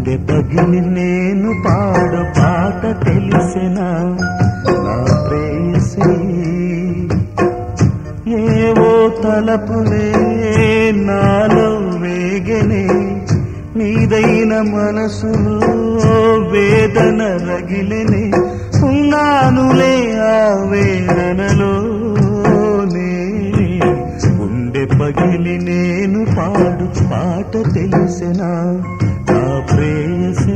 గుండె పగిలి నేను పాడు పాట తెలిసిన నా ప్రేయసి ఏవో తలపులే నాలో వేగనే మీదైన మనసులో వేదన రగిలినే ఉన్నానులే ఆ వేదనలోనే గుండె పగిలి నేను పాడు పాట తెలిసిన నా ప్రేయసీ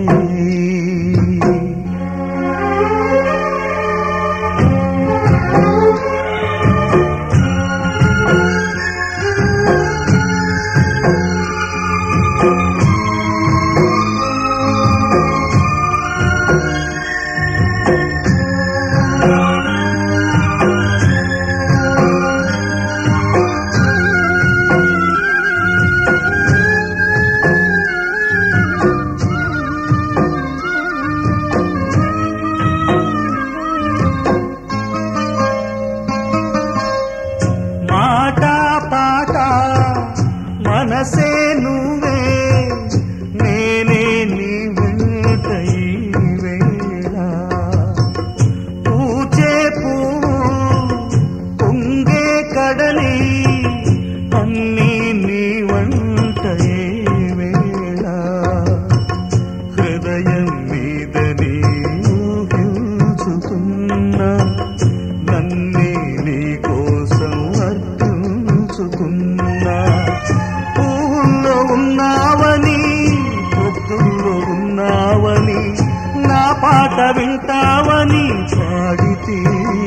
మాట పాట మనసే నువ్వే నేనే నీ వెంట ఈ వేళ పూచే పువ్వు పొంగే కడలి అన్నీ నీ వంట ఏ వేళ హృదయం మీద నీ ఊహించుకున్నా నన్నే నీ కోసం అర్పించుకున్నా పువ్వుల్లో ఉన్నావని పొద్దుల్లో ఉన్నావని నా పాట వింటావని పాడితే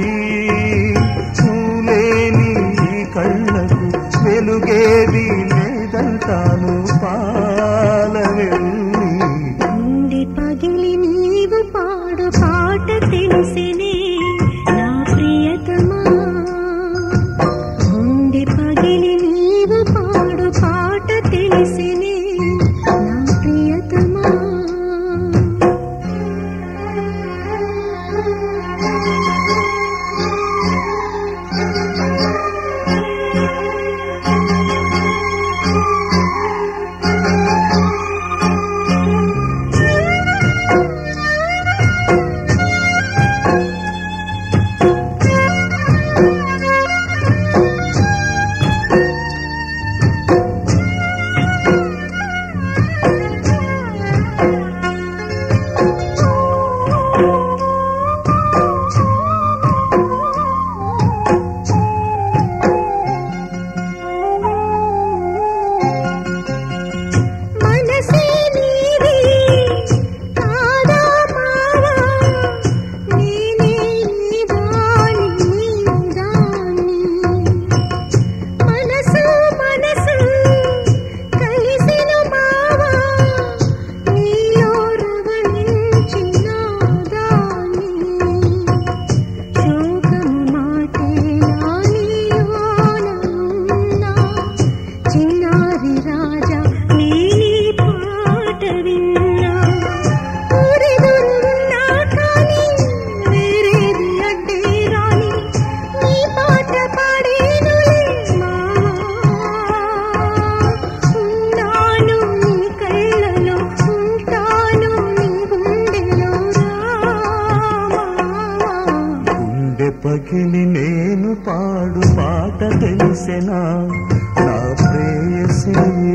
చూలేని ఈ కళ్ళకు వెలుగేది లేదంటాను పాలవెల్లి గుండె పగిలి నీవు పాడు పాట తెలిసినే నా ప్రియతమా గుండె పగిలి నీవు పాడు పాట తెలిసినే నా ప్రియతమా మనసే నీది కాదా మావా నేనే నీ దాని దాని మనసు మనసు కలిసిన మావా నీలో రవళించిన దాని శోకము మాటే నానిలోనున్నా చిన్నారి రాజా నీని పాట విన్నా ఊరెదురున్నా కానీ వేరేది అడ్డే రాని నీ పాట పాడేనులే ఉన్నాను నీ కళ్ళలో ఉంటాను నీ గుండెలో రామా గుండె పగిలి నేను పాడు పాట తెలిసెనా నా ప్రేయసీ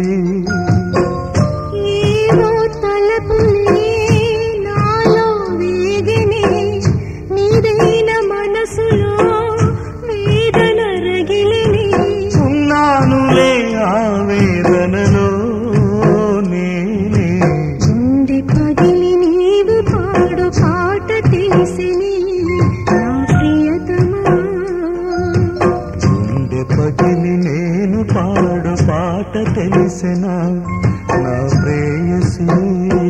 ఏవో తలపులే నాలో వేగనే నీదైన మనసులో వేదన రగిలినే ఉన్నానులే ఆ వేదనలో నేనే గుండె పగిలి నీవు పాడు పాట తెలిసిని నా ప్రియతమా గుండె పగిలి నేను పాడు పాట తెలిసెనా నా ప్రేయసీ